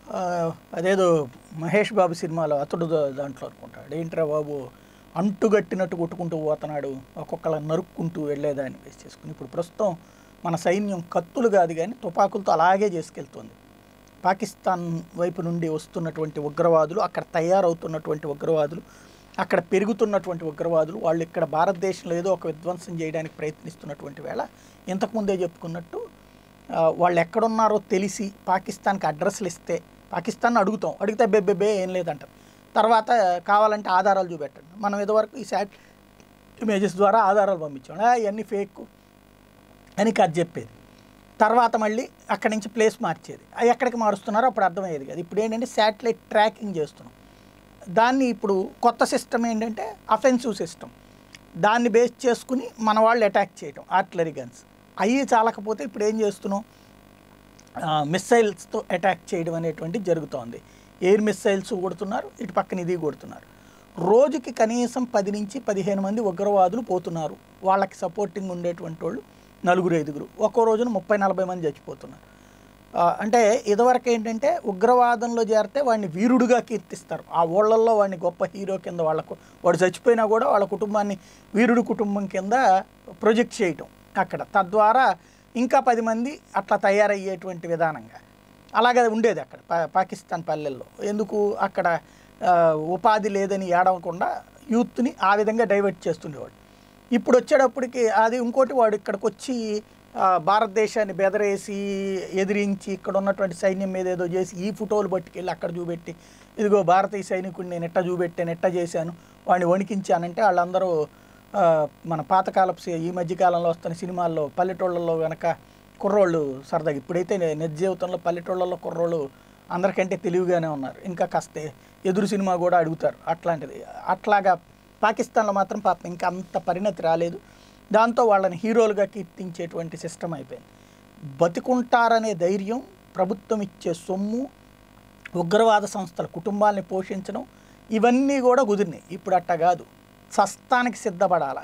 ఆ, అదేదో మహేష్ బాబు సినిమాలో అతడు దా- దాంట్లో అనుకుంటాడు ఏంట్రా బాబు అంటుగట్టినట్టు కొట్టుకుంటూ పోతున్నాడు ఒక్కొక్కళ్ళ నరుక్కుంటూ వెళ్ళేదాన్ని బేస్ చేసుకుని ఇప్పుడు ప్రస్తుతం మన సైన్యం కత్తులు కాదు కానీ తుపాకులతో అలాగే చేసుకెళ్తుంది పాకిస్తాన్ వైపు నుండి వస్తున్నటువంటి ఉగ్రవాదులు అక్కడ తయారవుతున్నటువంటి ఉగ్రవాదులు అక్కడ పెరుగుతున్నటువంటి ఉగ్రవాదులు వాళ్ళు ఇక్కడ భారతదేశంలో ఏదో ఒక విధ్వంసం చేయడానికి ప్రయత్నిస్తున్నటువంటి వేళ ఇంతకుముందే చెప్పుకున్నట్టు ఆ, వాళ్ళు ఎక్కడున్నారో తెలిసి పాకిస్తాన్కి అడ్రస్లు ఇస్తే పాకిస్తాన్ అడుగుతాం అడిగితే బెబ్బెబ్బే ఏం లేదంటారు తర్వాత కావాలంటే ఆధారాలు చూపెట్టండి మనం ఇదివరకు ఈ శాట్ ఇమేజెస్ ద్వారా ఆధారాలు పంపించాం "ఆ, ఇవన్నీ ఫేక్ అని కథ చెప్పేది తర్వాత మళ్ళీ అక్కడి నుంచి ప్లేస్ మార్చేది అవి ఎక్కడికి మారుస్తున్నారో అప్పుడు అర్థమయ్యేది కదా ఇప్పుడు ఏంటంటే శాటిలైట్ ట్రాకింగ్ చేస్తున్నాం దాన్ని ఇప్పుడు కొత్త సిస్టమ్ ఏంటంటే అఫెన్సివ్ సిస్టమ్ దాన్ని బేస్ చేసుకుని మన వాళ్ళు అటాక్ చేయటం ఆర్టిలరీ గన్స్ అవి చాలకపోతే ఇప్పుడు ఏం చేస్తున్నాం మిస్సైల్స్తో అటాక్ చేయడం అనేటువంటి జరుగుతోంది ఎయిర్ మిస్సైల్స్ కొడుతున్నారు ఇటు పక్కన ఇది కొడుతున్నారు రోజుకి కనీసం పది నుంచి పదిహేను మంది ఉగ్రవాదులు పోతున్నారు వాళ్ళకి సపోర్టింగ్ ఉండేటువంటి వాళ్ళు నలుగురు ఐదుగురు ఒక్కో రోజున ముప్పై నలభై మంది చచ్చిపోతున్నారు ఆ, అంటే ఇదివరకు ఏంటంటే ఉగ్రవాదంలో చేరితే వాడిని వీరుడుగా కీర్తిస్తారు ఆ ఊళ్ళల్లో వాడిని గొప్ప హీరో కింద వాళ్ళకు వాడు చచ్చిపోయినా కూడా వాళ్ళ కుటుంబాన్ని వీరుడు కుటుంబం కింద ప్రొజెక్ట్ చేయటం అక్కడ తద్వారా ఇంకా పది మంది అట్లా తయారయ్యేటువంటి విధానంగా అలాగే ఉండేది అక్కడ పా- పాకిస్తాన్ పల్లెల్లో ఎందుకు అక్కడ ఆ, ఉపాధి లేదని ఏడవకుండా యూత్ని ఆ విధంగా డైవర్ట్ చేస్తుండేవాడు ఇప్పుడు వచ్చేటప్పటికి అది ఇంకోటి వాడు ఇక్కడికి వచ్చి ఆ, భారతదేశాన్ని బెదరేసి ఎదిరించి ఇక్కడ ఉన్నటువంటి సైన్యం మీద ఏదో చేసి ఈ ఫోటోలు పట్టుకెళ్ళి అక్కడ చూపెట్టి ఇదిగో భారతీయ సైనికుడిని నేను ఎట్ట చూపెట్టాను ఎట్ట చేశాను వాడిని వణికించానంటే వాళ్ళందరూ ఆ, మన పాతకాలపు సి- ఈ మధ్యకాలంలో వస్తున్న సినిమాల్లో పల్లెటూళ్ళల్లో కనుక కుర్రోళ్ళు సరదాగా ఇప్పుడైతే ని- నిజ జీవితంలో పల్లెటూళ్ళలో కుర్రోళ్ళు అందరికంటే తెలివిగానే ఉన్నారు ఇంకా కాస్త ఎదురు సినిమా కూడా అడుగుతారు అట్లాంటిది అట్లాగా పాకిస్తాన్లో మాత్రం పాపం ఇంకా అంత పరిణతి రాలేదు దాంతో వాళ్ళని హీరోలుగా కీర్తించేటువంటి సిస్టమ్ అయిపోయింది బతికుంటారనే ధైర్యం ప్రభుత్వం ఇచ్చే సొమ్ము ఉగ్రవాద సంస్థల కుటుంబాలని పోషించడం ఇవన్నీ కూడా కుదిరినాయి ఇప్పుడు అట్ట కాదు సస్తానికి సిద్ధపడాలా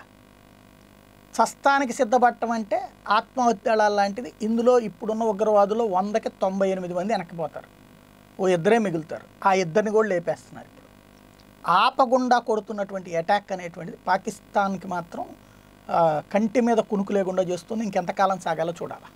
సస్తానికి సిద్ధపడటం అంటే ఆత్మహత్యల లాంటిది ఇందులో ఇప్పుడున్న ఉగ్రవాదులు వందకి తొంభై ఎనిమిది మంది వెనక్కిపోతారు ఓ ఇద్దరే మిగులుతారు ఆ ఇద్దరిని కూడా లేపేస్తున్నారు ఇప్పుడు ఆపకుండా కొడుతున్నటువంటి అటాక్ అనేటువంటిది పాకిస్తాన్కి మాత్రం ఆ, కంటి మీద కునుకు లేకుండా చేస్తుంది ఇంకెంతకాలం సాగాలో చూడాలి